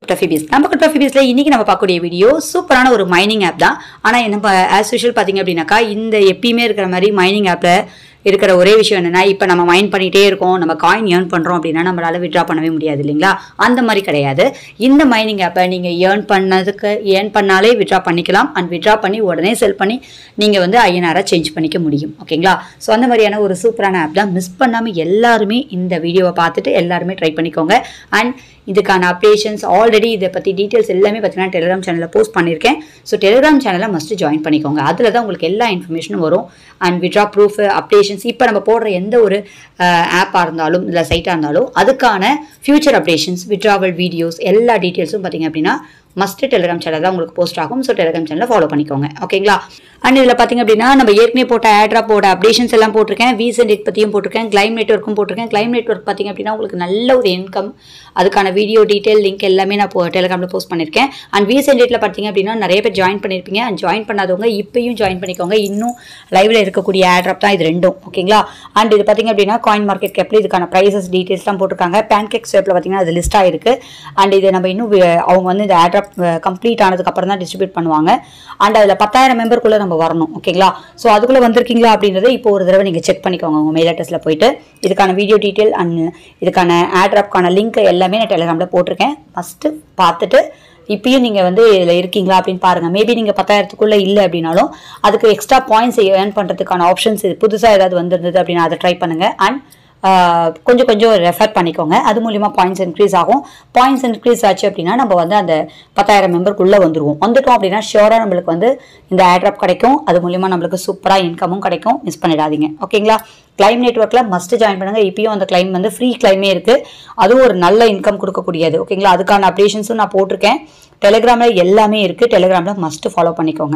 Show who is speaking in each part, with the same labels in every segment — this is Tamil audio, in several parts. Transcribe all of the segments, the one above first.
Speaker 1: கிரிப்டோஃபிபிஸ் நம்ம கிரிப்டோஃபிபிஸ்ல இன்னைக்கு நம்ம பார்க்கக்கூடிய வீடியோ சூப்பரான ஒரு மைனிங் ஆப் தான் ஆனால் என்ன ஆஸ் யூஷுவல் பார்த்தீங்க அப்படின்னாக்கா இந்த எப்பயுமே இருக்கிற மாதிரி மைனிங் ஆப்பில் இருக்கிற ஒரே விஷயம் என்னன்னா இப்போ நம்ம மைன் பண்ணிட்டே இருக்கோம் நம்ம காயின் ஏர்ன் பண்ணுறோம் அப்படின்னா நம்மளால விட்ரா பண்ணவே முடியாது இல்லைங்களா அந்த மாதிரி கிடையாது இந்த மைனிங் ஆப்பை நீங்கள் ஏர்ன் பண்ணதுக்கு ஏர்ன் பண்ணாலே விட்ரா பண்ணிக்கலாம் அண்ட் விட்ரா பண்ணி உடனே செல் பண்ணி நீங்கள் வந்து ஐஎன்ஆரை சேஞ்ச் பண்ணிக்க முடியும் ஓகேங்களா ஸோ அந்த மாதிரியான ஒரு சூப்பரான ஆப் தான் மிஸ் பண்ணாமல் எல்லாருமே இந்த வீடியோவை பார்த்துட்டு எல்லாருமே ட்ரை பண்ணிக்கோங்க அண்ட் இதுக்கான அப்டேஷன்ஸ் ஆல்ரெடி இதை பற்றி டீட்டெயில்ஸ் எல்லாமே பார்த்தீங்கன்னா டெலிகிராம் சேனலில் போஸ்ட் பண்ணியிருக்கேன் ஸோ டெலிகிராம் சேனலை மஸ்ட் ஜாயின் பண்ணிக்கோங்க அதில் தான் உங்களுக்கு எல்லா இன்ஃபர்மேஷனும் வரும் அண்ட் விட்ரா ப்ரூஃப் அப்டேஷன்ஸ் இப்போ நம்ம போடுற எந்த ஒரு ஆப்பாக இருந்தாலும் இல்லை சைட்டாக இருந்தாலும் அதுக்கான ஃபியூச்சர் அப்டேஷன்ஸ் விட்ராவல் வீடியோஸ் எல்லா டீட்டெயில்ஸும் பார்த்தீங்க அப்படின்னா மஸ்ட் டெலிகிராம் சேனல் தான் உங்களுக்கு போஸ்ட் ஆகும் ஸோ டெலிகிராம் சேனலை ஃபாலோ பண்ணிக்கோங்க ஓகேங்களா அண்ட் இதில் பார்த்தீங்க அப்படின்னா நம்ம ஏற்கனவே போட்ட ஆட்ராப்போட அப்டேஷன்ஸ் எல்லாம் போட்டிருக்கேன் வீசன் இட் பற்றியும் போட்டிருக்கேன் கிளைம் நெட்ஒர்க்கும் போட்டிருக்கேன் கிளைம் நெட்ஒர்க் பார்த்தீங்க அப்படின்னா உங்களுக்கு நல்ல ஒரு இன்கம் அதுக்கான வீடியோ டீட்டெயில் லிங்க் எல்லாமே நான் டெலிகிராமில் போஸ்ட் பண்ணியிருக்கேன் அண்ட் வீசன் டேட்டில் பார்த்தீங்க அப்படின்னா நிறைய பேர் ஜாயின் பண்ணியிருப்பீங்க அண்ட் ஜாயின் பண்ணாதவங்க இப்பயும் ஜாயின் பண்ணிக்கோங்க இன்னும் லைவ்ல இருக்கக்கூடிய ஆட்ராப் தான் இது ரெண்டும் ஓகேங்களா அண்ட் இது பார்த்தீங்க அப்படின்னா காயின் மார்க்கெட் கேப்ல இதுக்கான ப்ரைஸஸ் டீட்டெயில்ஸ்லாம் போட்டிருக்காங்க பேன்கேக் ஸ்வேப்பில் பார்த்தீங்கன்னா அது லிஸ்ட் ஆயிருக்கு அண்ட் இது நம்ம இன்னும் வி- அவங்க வந்து இந்த ஆட்ராப் கம்ப்ளீட் ஆனதுக்கு அப்புறம் தான் டிஸ்ட்ரிபியூட் பண்ணுவாங்க அண்ட் அதில் பத்தாயிரம் மெம்பருக்குள்ளே நம்ம வரணும் ஓகேங்களா ஸோ அதுக்குள்ளே வந்திருக்கீங்களா அப்படின்றத இப்போ ஒரு தடவை நீங்கள் செக் பண்ணிக்கோங்க உங்கள் மெயில் அட்ரஸில் போயிட்டு இதுக்கான வீடியோ டீட்டெயில் அண்ட் இதுக்கான ஆட்ராப்க்கான லிங்க் எல்லாமே நான் டெலிகிராமில் போட்டிருக்கேன் ஃபஸ்ட்டு பார்த்துட்டு இப்பயும் நீங்கள் வந்து இதில் இருக்கீங்களா அப்படின்னு பாருங்கள் மேபி நீங்கள் பத்தாயிரத்துக்குள்ளே இல்லை அப்படின்னாலும் அதுக்கு எக்ஸ்ட்ரா பாயிண்ட்ஸ் ஏர்ன் பண்ணுறதுக்கான ஆப்ஷன்ஸ் புதுசாக ஏதாவது வந்திருந்தது அப்படின்னா அதை ட்ரை பண்ணுங்கள் அண்ட் ஆஹ் கொஞ்சம் கொஞ்சம் ரெஃபர் பண்ணிக்கோங்க அது மூலிமா பாயிண்ட்ஸ் இன்க்ரீஸ் ஆகும் பாயிண்ட்ஸ் இன்க்ரீஸ் ஆச்சு அப்படின்னா நம்ம வந்து அந்த பத்தாயிரம் மெம்பருக்குள்ளே வந்துருவோம் வந்துட்டோம் அப்படின்னா ஷியோராக நம்மளுக்கு வந்து இந்த ஆட்ராப் கிடைக்கும் அது மூலிமா நம்மளுக்கு சூப்பராக இன்கமும் கிடைக்கும் மிஸ் பண்ணிடாதீங்க ஓகேங்களா கிளைம் நெட்ஒர்க்கில் மஸ்ட் ஜாயின் பண்ணுங்க இப்பயும் அந்த கிளைம் வந்து ஃப்ரீ கிளைமே இருக்குது அதுவும் ஒரு நல்ல இன்கம் கொடுக்கக்கூடியது ஓகேங்களா அதுக்கான அப்டேஷன்ஸும் நான் போட்டிருக்கேன் டெலிகிராமில் எல்லாமே இருக்குது டெலிகிராமில் மஸ்ட் ஃபாலோ பண்ணிக்கோங்க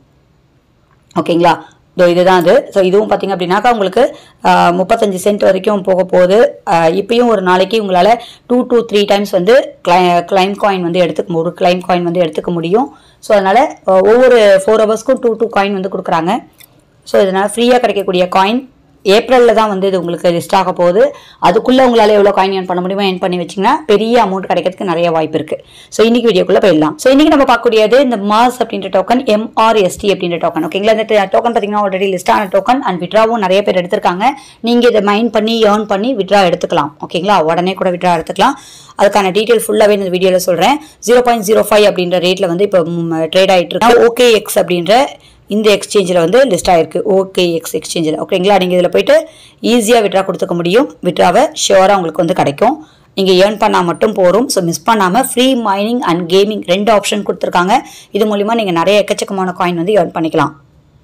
Speaker 1: ஓகேங்களா இதோ இதுதான் அது ஸோ இதுவும் பார்த்தீங்க அப்படின்னாக்கா உங்களுக்கு ஆஹ், முப்பத்தஞ்சு சென்ட் வரைக்கும் போக போகுது ஆஹ், இப்பயும் ஒரு நாளைக்கு உங்களால் டூ to த்ரீ டைம்ஸ் வந்து கிளை கிளைம் காயின் வந்து எடுத்துக்க ஒரு கிளைம் காயின் வந்து எடுத்துக்க முடியும் ஸோ அதனால் ஒவ்வொரு ஃபோர் ஹவர்ஸ்க்கும் டூ டூ காயின் வந்து கொடுக்குறாங்க ஸோ இதனால் ஃப்ரீயாக கிடைக்கக்கூடிய காயின் ஏப்ரலில் தான் வந்து இது உங்களுக்கு லிஸ்ட் ஆக போகுது அதுக்குள்ளே உங்களால் எவ்வளோ காயின் ஏர்ன் பண்ண முடியுமோ ஏர்ன் பண்ணி வச்சிங்கன்னா பெரிய அமௌண்ட் கிடைக்கிறதுக்கு நிறைய வாய்ப்பு இருக்குது ஸோ இன்னைக்கு வீடியோக்குள்ளே போயிடலாம் ஸோ இன்னைக்கு நம்ம பார்க்கக்கூடியது இந்த மாஸ் அப்படின்ற டோக்கன் எம்ஆர்எஸ்டி அப்படின்ற டோக்கன் ஓகேங்களா இந்த டோக்கன் பார்த்தீங்கன்னா ஆல்ரெடி லிஸ்ட் ஆன டோக்கன் அண்ட் விட்ராவும் நிறைய பேர் எடுத்திருக்காங்க நீங்கள் இதை மைன் பண்ணி ஏர்ன் பண்ணி விட்ரா எடுத்துக்கலாம் ஓகேங்களா உடனே கூட விட்ரா எடுத்துக்கலாம் அதுக்கான டீட்டெயில் ஃபுல்லாகவே இந்த வீடியோவில் சொல்கிறேன் ஜீரோ பாயிண்ட் ஜீரோ ஃபைவ் அப்படின்ற ரேட்டில் வந்து இப்போ ட்ரேட் ஆகிட்டு இருக்கு ஓகே எக்ஸ் அப்படின்ற இந்த எக்ஸ்சேஞ்சில் வந்து லிஸ்ட் ஆயிருக்கு ஓகே எக்ஸ் எக்ஸ்சேஞ்சில் ஓகேங்களா நீங்கள் இதில் போயிட்டு ஈஸியாக விட்ரா கொடுத்துக்க முடியும் விட்ராவை ஷியோராக உங்களுக்கு வந்து கிடைக்கும் நீங்கள் ஏர்ன் பண்ணால் மட்டும் போதும் ஸோ மிஸ் பண்ணாமல் ஃப்ரீ மைனிங் அண்ட் கேமிங் ரெண்டு ஆப்ஷன் கொடுத்துருக்காங்க இது மூலிமா நீங்கள் நிறைய எக்கச்சக்கமான காயின் வந்து ஏர்ன் பண்ணிக்கலாம்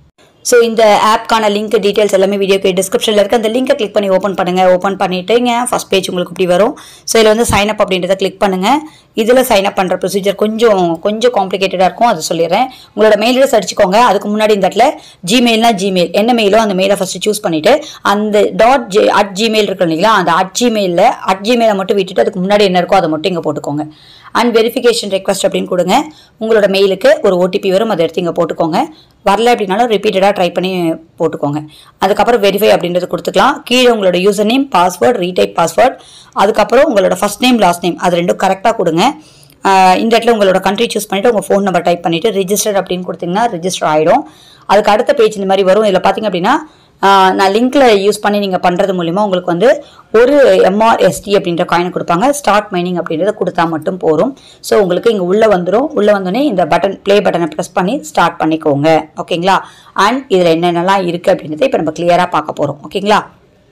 Speaker 1: ஸோ இந்த ஆப்க்கான லிங்க் டீட்டெயில்ஸ் எல்லாமே வீடியோக்கு டிஸ்கிரிப்ஷனில் இருக்குது அந்த லிங்கை கிளிக் பண்ணி ஓப்பன் பண்ணுங்கள் ஓப்பன் பண்ணிட்டுங்க ஃபஸ்ட் பேஜ் உங்களுக்கு இப்படி வரும் ஸோ இதில் வந்து சைன் அப் அப்படின்றத கிளிக் பண்ணுங்கள் இதில் சைன் அப் பண்ணுற ப்ரொசீஜர் கொஞ்சம் கொஞ்சம் காம்ப்ளிகேட்டடாக இருக்கும் அதை சொல்லிடுறேன் உங்களோட மெயில் அட்ரஸ் அடிச்சுக்கோங்க அதுக்கு முன்னாடி இந்த இடத்துல ஜிமெயில்னா ஜிமெயில் என்ன மெயிலோ அந்த மெயிலை ஃபஸ்ட்டு சூஸ் பண்ணிவிட்டு அந்த டாட் ஜி அட் ஜிமெயில் இருக்கு இல்லைங்களா அந்த அட் ஜிமெயிலில் அட் ஜிமெயிலை மட்டும் விட்டுட்டு அதுக்கு முன்னாடி என்ன இருக்கோ அதை மட்டும் இங்கே போட்டுக்கோங்க அண்ட் வெரிஃபிகேஷன் ரெக்வஸ்ட் அப்படின்னு கொடுங்க உங்களோட மெயிலுக்கு ஒரு ஓடிபி வரும் அதை எடுத்து இங்கே போட்டுக்கோங்க வரல அப்படின்னாலும் ரிப்பீட்டடாக ட்ரை பண்ணி போட்டுக்கோங்க அதுக்கப்புறம் வெரிஃபை அப்படின்றது கொடுத்துக்கலாம் கீழே உங்களோட user name password retype password அதுக்கப்புறம் உங்களோட ஃபர்ஸ்ட் நேம் லாஸ்ட் நேம் அது ரெண்டும் கரெக்டாக கொடுங்க ஆஹ் இந்த இடத்துல உங்களோட கண்ட்ரி சூஸ் பண்ணிவிட்டு உங்கள் ஃபோன் நம்பர் டைப் பண்ணிவிட்டு ரிஜிஸ்டர் அப்படின்னு கொடுத்தீங்கன்னா ரிஜிஸ்டர் ஆகிடும் அதுக்கு அடுத்த பேஜ் இந்த மாதிரி வரும் இதில் பார்த்தீங்க அப்படின்னா ஆஹ் நான் லிங்க்ல யூஸ் பண்ணி நீங்கள் பண்ணுறது மூலிமா உங்களுக்கு வந்து ஒரு எம்ஆர்எஸ்டி அப்படின்ற காயினை கொடுப்பாங்க ஸ்டார்ட் மைனிங் அப்படின்றத கொடுத்தா மட்டும் போதும் ஸோ உங்களுக்கு இங்கே உள்ளே வந்துடும் உள்ளே வந்தோடனே இந்த பட்டன் ப்ளே பட்டனை ப்ரெஸ் பண்ணி ஸ்டார்ட் பண்ணிக்கோங்க ஓகேங்களா அண்ட் இதில் என்னென்னலாம் இருக்குது அப்படின்றத இப்போ நம்ம கிளியராக பார்க்க போகிறோம் ஓகேங்களா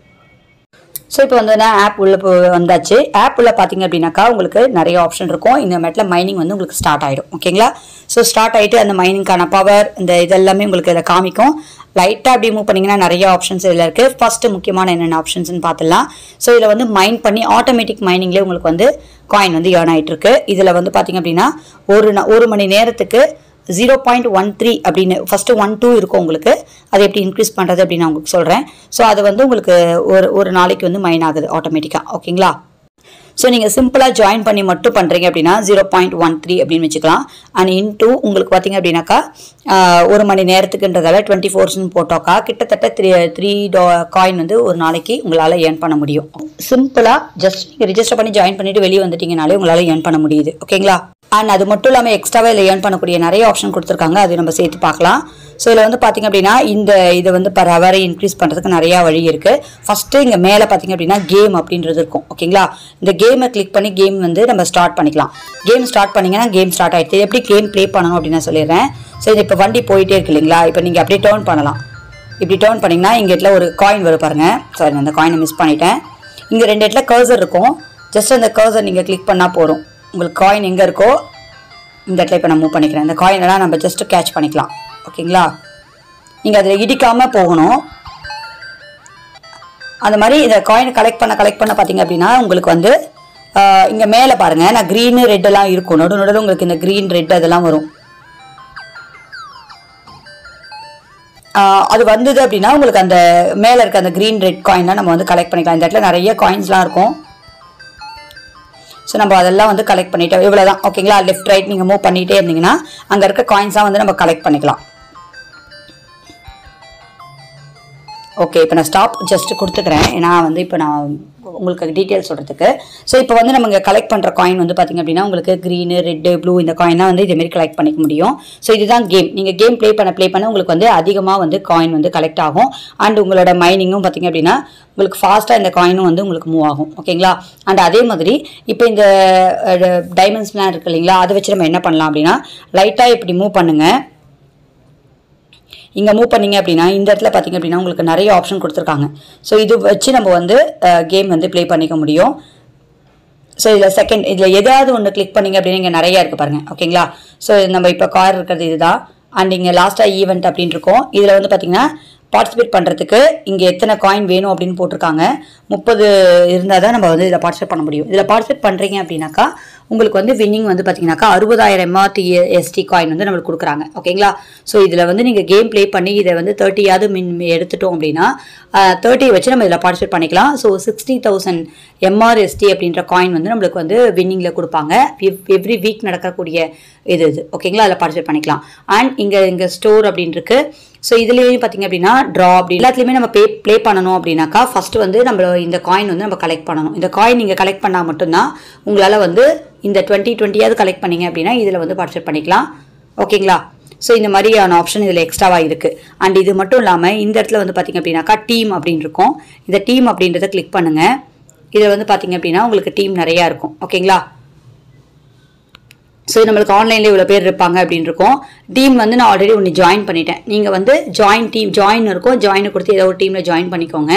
Speaker 1: ஸோ இப்போ வந்து ஆப் உள்ள போ- வந்தாச்சு ஆப் உள்ள பார்த்தீங்க அப்படின்னாக்கா உங்களுக்கு நிறைய ஆப்ஷன் இருக்கும் இந்த மெட்டில் மைனிங் வந்து உங்களுக்கு ஸ்டார்ட் ஆகிடும் ஓகேங்களா ஸோ ஸ்டார்ட் ஆகிட்டு அந்த மைனிங்கான பவர் இந்த இதெல்லாமே உங்களுக்கு இதில் காமிக்கும் லைட்டாக அப்படி மூவ் பண்ணிங்கன்னா நிறைய ஆப்ஷன்ஸ் இதில் இருக்குது ஃபஸ்ட்டு முக்கியமான என்னென்ன ஆப்ஷன்ஸ்னு பார்த்துடலாம் ஸோ இதில் வந்து மைன் பண்ணி ஆட்டோமேட்டிக் மைனிங்லேயே உங்களுக்கு வந்து காயின் வந்து ஏர்ன் ஆகிட்டு இருக்கு இதில் வந்து பார்த்தீங்க அப்படின்னா ஒரு நா- ஒரு மணி நேரத்துக்கு ஜீரோ பாயிண்ட் ஒன் த்ரீ அப்படின்னு ஃபஸ்ட்டு ஒன் டூ இருக்கும் உங்களுக்கு அதை எப்படி இன்க்ரீஸ் பண்ணுறது அப்படின்னு நான் உங்களுக்கு சொல்கிறேன் ஸோ அது வந்து உங்களுக்கு ஒரு ஒரு நாளைக்கு வந்து மைன் ஆகுது ஆட்டோமேட்டிக்காக ஓகேங்களா ஸோ நீங்கள் சிம்பிளாக ஜாயின் பண்ணி மட்டும் பண்ணுறீங்க அப்படின்னா ஜீரோ பாயிண்ட் ஒன் த்ரீ அப்படின்னு வச்சுக்கலாம் அண்ட் இன்டூ உங்களுக்கு பார்த்தீங்க அப்படின்னாக்கா ஆஹ், ஒரு மணி நேரத்துக்குன்றதால டுவெண்ட்டி ஃபோர்ஸ்னு போட்டோக்கா கிட்டத்தட்ட த்ரீ த்ரீ டா காயின் வந்து ஒரு நாளைக்கு உங்களால் ஏர்ன் பண்ண முடியும் சிம்பிளாக ஜஸ்ட் நீங்கள் ரிஜிஸ்டர் பண்ணி ஜாயின் பண்ணிட்டு வெளியே வந்துட்டீங்கனாலே உங்களால் ஏர்ன் பண்ண முடியுது ஓகேங்களா அண்ட் அது மட்டும் இல்லாமல் எக்ஸ்ட்ராவாக இதில் ஏர்ன் பண்ணக்கூடிய நிறைய ஆப்ஷன் கொடுத்துருக்காங்க அது நம்ம சேர்த்து பார்க்கலாம் ஸோ இதில் வந்து பார்த்தீங்க அப்படின்னா இந்த இதை வந்து பர் ஹவரை இன்க்ரீஸ் பண்ணுறதுக்கு நிறையா வழி இருக்குது ஃபஸ்ட்டு இங்கே மேலே பார்த்தீங்க அப்படின்னா கேம் அப்படின்றது இருக்கும் ஓகேங்களா இந்த கேமை கிளிக் பண்ணி கேம் வந்து நம்ம ஸ்டார்ட் பண்ணிக்கலாம் கேம் ஸ்டார்ட் பண்ணிங்கன்னா கேம் ஸ்டார்ட் ஆகிடுது எப்படி கேம் ப்ளே பண்ணணும் அப்படின்னு நான் சொல்லிடுறேன் ஸோ இது இப்போ வண்டி போயிட்டே இருக்கு இல்லைங்களா இப்போ நீங்கள் அப்படியே டேர்ன் பண்ணலாம் இப்படி டேர்ன் பண்ணிங்கன்னா இங்கே இடத்துல ஒரு காயின் வரும் பாருங்க சாரி நான் அந்த காயினை மிஸ் பண்ணிட்டேன் இங்கே ரெண்டு இடத்துல கர்சர் இருக்கும் ஜஸ்ட் அந்த கர்சர் நீங்கள் கிளிக் பண்ணால் போதும் உங்களுக்கு காயின் எங்கே இருக்கோ இந்த இடத்துல இப்போ நான் மூவ் பண்ணிக்கிறேன் இந்த காயினெல்லாம் நம்ம ஜஸ்ட் கேட்ச் பண்ணிக்கலாம் ஓகேங்களா நீங்கள் அதில் இடிக்காமல் போகணும் அந்த மாதிரி இந்த காயின் கலெக்ட் பண்ண கலெக்ட் பண்ண பார்த்தீங்க அப்படின்னா உங்களுக்கு வந்து இங்கே மேலே பாருங்கள் நான் க்ரீனு ரெட் எல்லாம் இருக்கும் நடு நடுவில் உங்களுக்கு இந்த க்ரீன் ரெட் அதெல்லாம் வரும் ஆஹ் அது வந்தது அப்படின்னா உங்களுக்கு அந்த மேலே இருக்க அந்த க்ரீன் ரெட் காயின்லாம் நம்ம வந்து கலெக்ட் பண்ணிக்கலாம் இந்த இடத்துல நிறைய காயின்ஸ்லாம் இருக்கும் ஸோ நம்ம அதெல்லாம் வந்து கலெக்ட் பண்ணிட்டோம் இவ்வளோ தான் ஓகேங்களா லெஃப்ட் ரைட் நீங்கள் மூவ் பண்ணிகிட்டே இருந்தீங்கன்னா அங்கே இருக்க காயின்ஸ்லாம் வந்து நம்ம கலெக்ட் பண்ணிக்கலாம் ஓகே இப்போ நான் ஸ்டாப் ஜஸ்ட் கொடுத்துக்கிறேன் ஏன்னா வந்து இப்போ நான் உங்களுக்கு டீட்டெயில் சொல்கிறதுக்கு ஸோ இப்போ வந்து நம்ம இங்கே கலெக்ட் பண்ணுற காயின் வந்து பார்த்திங்க அப்படின்னா உங்களுக்கு க்ரீனு ரெட்டு ப்ளூ இந்த காயின்லாம் வந்து இதேமாரி கலெக்ட் பண்ணிக்க முடியும் ஸோ இதுதான் கேம் நீங்கள் கேம் ப்ளே பண்ண ப்ளே பண்ண உங்களுக்கு வந்து அதிகமாக வந்து காயின் வந்து கலெக்ட் ஆகும் அண்ட் உங்களோட மைனிங்கும் பார்த்திங்க அப்படின்னா உங்களுக்கு ஃபாஸ்ட்டாக இந்த காயினும் வந்து உங்களுக்கு மூவ் ஆகும் ஓகேங்களா அண்ட் அதே மாதிரி இப்போ இந்த டைமண்ட்ஸ்லாம் இருக்கு இல்லைங்களா அதை வச்சு நம்ம என்ன பண்ணலாம் அப்படின்னா லைட்டாக இப்படி மூவ் பண்ணுங்கள் இங்கே மூவ் பண்ணீங்க அப்படின்னா இந்த இடத்துல பார்த்தீங்க அப்படின்னா உங்களுக்கு நிறைய ஆப்ஷன் கொடுத்துருக்காங்க ஸோ இது வச்சு நம்ம வந்து கேம் வந்து ப்ளே பண்ணிக்க முடியும் ஸோ இதில் செகண்ட் இதில் எதாவது ஒன்று கிளிக் பண்ணீங்க அப்படின்னு இங்கே நிறையா இருக்குது பாருங்கள் ஓகேங்களா ஸோ நம்ம இப்போ கார் இருக்கிறது இதுதான் அண்ட் இங்கே லாஸ்ட்டாக ஈவெண்ட் அப்படின்னு இருக்கும் இதில் வந்து பார்த்தீங்கன்னா பார்ட்டிசிபேட் பண்ணுறதுக்கு இங்கே எத்தனை காயின் வேணும் அப்படின்னு போட்டிருக்காங்க முப்பது இருந்தால் தான் நம்ம வந்து இதில் பார்ட்டிசிபேட் பண்ண முடியும் இதில் பார்ட்டிசிபேட் பண்ணுறீங்க அப்படின்னாக்கா உங்களுக்கு வந்து வின்னிங் வந்து பார்த்தீங்கன்னாக்கா அறுபதாயிரம் எம்ஆர்டி எஸ்டி காயின் வந்து நம்மளுக்கு கொடுக்குறாங்க ஓகேங்களா ஸோ இதில் வந்து நீங்கள் கேம் ப்ளே பண்ணி இதை வந்து தேர்ட்டியாவது மின் எடுத்துட்டோம் அப்படின்னா தேர்ட்டியை வச்சு நம்ம இதில் பார்ட்டிசிபேட் பண்ணிக்கலாம் ஸோ சிக்ஸ்டி தௌசண்ட் எம்ஆர்எஸ்டி அப்படின்ற காயின் வந்து நம்மளுக்கு வந்து வின்னிங்கில் கொடுப்பாங்க எவ்ரி வீக் நடக்கக்கூடிய இது இது ஓகேங்களா அதில் பார்ட்டிசிபேட் பண்ணிக்கலாம் அண்ட் இங்கே இங்கே ஸ்டோர் அப்படின்னு இருக்கு ஸோ இதுலேயும் பார்த்தீங்க அப்படின்னா ட்ரா அப்படி எல்லாத்துலேயுமே நம்ம பே ப்ளே பண்ணணும் அப்படின்னாக்கா ஃபஸ்ட்டு வந்து நம்ம இந்த காயின் வந்து நம்ம கலெக்ட் பண்ணணும் இந்த காயின் நீங்கள் கலெக்ட் பண்ணால் மட்டும்தான் உங்களால் வந்து இந்த டுவெண்ட்டி டுவெண்ட்டியாவது கலெக்ட் பண்ணீங்க அப்படின்னா இதில் வந்து பார்ட்டிசிபேட் பண்ணிக்கலாம் ஓகேங்களா ஸோ இந்த மாதிரியான ஆப்ஷன் இதில் எக்ஸ்ட்ராவாக இருக்குது அண்ட் இது மட்டும் இல்லாமல் இந்த இடத்துல வந்து பார்த்தீங்க அப்படின்னாக்கா டீம் அப்படின்னு இருக்கும் இந்த டீம் அப்படின்றத கிளிக் பண்ணுங்கள் இதில் வந்து பார்த்தீங்க அப்படின்னா உங்களுக்கு டீம் நிறையா இருக்கும் ஓகேங்களா ஸோ நம்மளுக்கு ஆன்லைனில் இவ்வளோ பேர் இருப்பாங்க அப்படின்னு இருக்கும் டீம் வந்து நான் ஆல்ரெடி ஒன்று ஜாயின் பண்ணிட்டேன் நீங்கள் வந்து ஜாயின் டீம் ஜாயின் இருக்கும் ஜாயினை கொடுத்து ஏதோ ஒரு டீமில் ஜாயின் பண்ணிக்கோங்க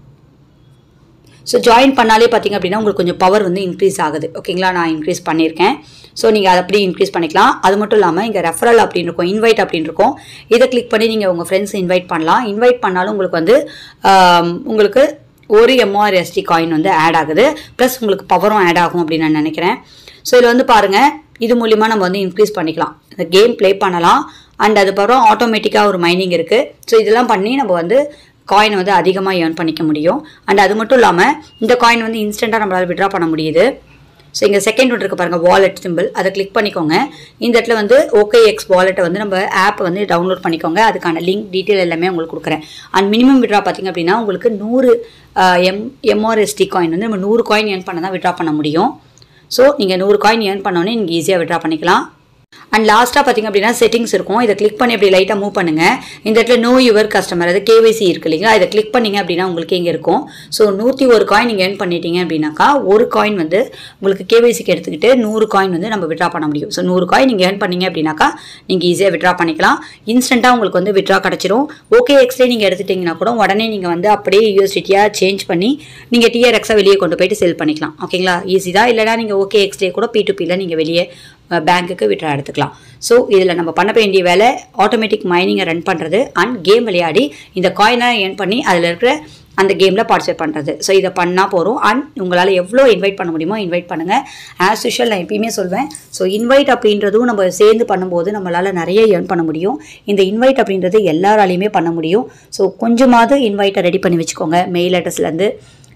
Speaker 1: ஸோ ஜாயின் பண்ணாலே பார்த்தீங்க அப்படின்னா உங்களுக்கு கொஞ்சம் பவர் வந்து இன்க்ரீஸ் ஆகுது ஓகேங்களா நான் இன்க்ரீஸ் பண்ணியிருக்கேன் ஸோ நீங்கள் அதை அப்படி இன்க்ரீஸ் பண்ணிக்கலாம் அது மட்டும் இல்லாமல் இங்கே ரெஃபரல் அப்படின்னு இருக்கும் இன்வைட் அப்படின்னு இருக்கும் இதை கிளிக் பண்ணி நீங்கள் உங்கள் ஃப்ரெண்ட்ஸ் இன்வைட் பண்ணலாம் இன்வைட் பண்ணாலும் உங்களுக்கு வந்து ஆம், உங்களுக்கு ஒரு எம்ஆர்எஸ்டி காயின் வந்து ஆட் ஆகுது ப்ளஸ் உங்களுக்கு பவரும் ஆட் ஆகும் அப்படின்னு நான் நினைக்கிறேன் ஸோ இதில் வந்து பாருங்கள் இது மூலிமா நம்ம வந்து இன்க்ரீஸ் பண்ணிக்கலாம் இந்த கேம் ப்ளே பண்ணலாம் அண்ட் அதுக்கப்புறம் ஆட்டோமேட்டிக்காக ஒரு மைனிங் இருக்குது ஸோ இதெல்லாம் பண்ணி நம்ம வந்து காயின் வந்து அதிகமாக ஏர்ன் பண்ணிக்க முடியும் அண்ட் அது மட்டும் இல்லாமல் இந்த காயின் வந்து இன்ஸ்டண்ட்டாக நம்மளால் விட்ரா பண்ண முடியுது ஸோ இங்கே செகண்ட் ஒன்று இருக்குது பாருங்கள் வாலெட் சிம்பிள் அதை கிளிக் பண்ணிக்கோங்க இந்த இடத்துல வந்து ஓகே எக்ஸ் வாலெட்டை வந்து நம்ம ஆப் வந்து டவுன்லோட் பண்ணிக்கோங்க அதுக்கான லிங்க் டீட்டெயில் எல்லாமே உங்களுக்கு கொடுக்குறேன் அண்ட் மினிமம் விட்ரா பார்த்தீங்க அப்படின்னா உங்களுக்கு நூறு எம் எம்ஆர்எஸ்டி காயின் வந்து நம்ம நூறு காயின் ஏர்ன் பண்ண தான் விட்ரா பண்ண முடியும் ஸோ நீங்கள் நூறு காயின் ஏர்ன் பண்ணோன்னே நீங்கள் ஈஸியாக விட்ரா பண்ணிக்கலாம் அண்ட் லாஸ்ட்டாக பார்த்தீங்க அப்படின்னா செட்டிங்ஸ் இருக்கும் இதை கிளிக் பண்ணி அப்படி லைட்டாக மூவ் பண்ணுங்க இந்த இடத்துல நோ யுவர் கஸ்டமர் அது கேவைசி இருக்கு இல்லைங்களா இதை கிளிக் பண்ணீங்க அப்படின்னா உங்களுக்கு இங்கே இருக்கும் ஸோ நூற்றி ஒரு காயின் நீங்கள் ஏர்ன் பண்ணிட்டீங்க அப்படின்னாக்கா ஒரு காயின் வந்து உங்களுக்கு கேவைசிக்கு எடுத்துக்கிட்டு நூறு காயின் வந்து நம்ம விட்ரா பண்ண முடியும் ஸோ நூறு காயின் நீங்கள் ஏர்ன் பண்ணீங்க அப்படின்னாக்கா நீங்கள் ஈஸியாக விட்ரா பண்ணிக்கலாம் இன்ஸ்டண்ட்டாக உங்களுக்கு வந்து விட்ரா கிடச்சிரும் ஓகே எக்ஸ்லே நீங்கள் எடுத்துட்டிங்கன்னா கூட உடனே நீங்கள் வந்து அப்படியே யூஎஸ்டிடியாக சேஞ்ச் பண்ணி நீங்கள் டிஆர்எக்ஸாக வெளியே கொண்டு போயிட்டு செல் பண்ணிக்கலாம் ஓகேங்களா ஈஸி தான் இல்லைனா நீங்கள் ஓகே எக்ஸ்லே கூட பி டு பியில் நீங்கள் வெளியே பேங்க்குக்கு விட்ரா எடுத்துக்கலாம் ஸோ இதில் நம்ம பண்ண வேண்டிய வேலை ஆட்டோமேட்டிக் மைனிங்கை ரன் பண்ணுறது அண்ட் கேம் விளையாடி இந்த காயினை ஏர்ன் பண்ணி அதில் இருக்கிற அந்த கேமில் பார்ட்டிசிபேட் பண்ணுறது ஸோ இதை பண்ணால் போகிறோம் அண்ட் உங்களால் எவ்வளோ இன்வைட் பண்ண முடியுமோ இன்வைட் பண்ணுங்கள் ஆஸ் யூஷுவல் நான் எப்பயுமே சொல்வேன் ஸோ இன்வைட் அப்படின்றதும் நம்ம சேர்ந்து பண்ணும்போது நம்மளால் நிறைய ஏர்ன் பண்ண முடியும் இந்த இன்வைட் அப்படின்றது எல்லாராலையுமே பண்ண முடியும் ஸோ கொஞ்சமாவது இன்வைட்டை ரெடி பண்ணி வச்சுக்கோங்க மெயில் அட்ரஸ்லேருந்து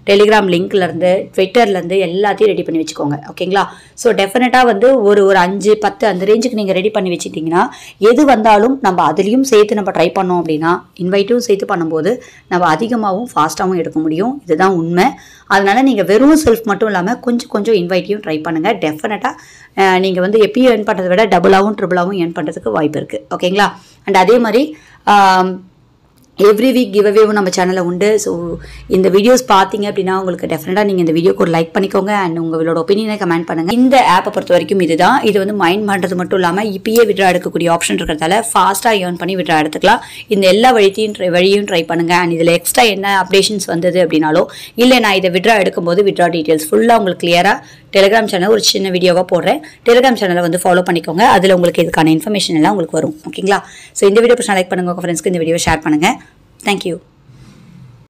Speaker 1: டெலிகிராம் லிங்க்லேருந்து ட்விட்டர்லேருந்து எல்லாத்தையும் ரெடி பண்ணி வச்சுக்கோங்க ஓகேங்களா ஸோ டெஃபினட்டாக வந்து ஒரு ஒரு அஞ்சு பத்து அந்த ரேஞ்சுக்கு நீங்கள் ரெடி பண்ணி வச்சுட்டிங்கன்னா எது வந்தாலும் நம்ம அதுலேயும் சேர்த்து நம்ம ட்ரை பண்ணோம் அப்படின்னா இன்வைட்டும் சேர்த்து பண்ணும்போது நம்ம அதிகமாகவும் ஃபாஸ்ட்டாகவும் எடுக்க முடியும் இதுதான் உண்மை அதனால நீங்கள் வெறும் செல்ஃப் மட்டும் இல்லாமல் கொஞ்சம் கொஞ்சம் இன்வைட்டையும் ட்ரை பண்ணுங்கள் டெஃபினட்டாக நீங்கள் வந்து எப்பயும் ஏர்ன் பண்ணுறதை விட டபுளாகவும் ட்ரிபிளாகவும் ஏர்ன் பண்ணுறதுக்கு வாய்ப்பு இருக்குது ஓகேங்களா அண்ட் அதே மாதிரி ஆம், எவ்ரி வீக் கிவ்அவேவும் நம்ம சேனலில் உண்டு ஸோ இந்த வீடியோஸ் பார்த்தீங்க அப்படின்னா உங்களுக்கு டெஃபினட்டாக நீங்கள் இந்த வீடியோக்கு ஒரு லைக் பண்ணிக்கோங்க அண்ட் உங்களோட ஒப்பீனியனை கமெண்ட் பண்ணுங்கள் இந்த ஆப்பை பொறுத்த வரைக்கும் இதுதான் இது வந்து மைண்ட் பண்ணுறது மட்டும் இல்லாமல் இப்பயே விட்ரா எடுக்கக்கூடிய ஆப்ஷன் இருக்கிறதால ஃபாஸ்ட்டாக ஏர்ன் பண்ணி விட்ரா எடுத்துக்கலாம் இந்த எல்லா வழித்தையும் ட்ரை வழியும் ட்ரை பண்ணுங்கள் அண்ட் இதில் எக்ஸ்ட்ரா என்ன அப்டேஷன்ஸ் வந்தது அப்படின்னாலோ இல்லை நான் இதை விட்ரா எடுக்கும்போது விட்ரா டீட்டெயில்ஸ் ஃபுல்லாக உங்களுக்கு கிளியராக டெலிகிராம் சேனல் ஒரு சின்ன வீடியோவாக போடுறேன் டெலிகிராம் சேனலை வந்து ஃபாலோ பண்ணிக்கோங்க அதில் உங்களுக்கு இதுக்கான இன்ஃபர்மேஷன் எல்லாம் உங்களுக்கு வரும் ஓகேங்களா ஸோ இந்த வீடியோ பிரச்சனை லைக் பண்ணுங்க உங்கள் ஃப்ரெண்ட்ஸ்க்கு இந்த வீடியோ ஷேர் பண்ணுங்கள் தேங்க்யூ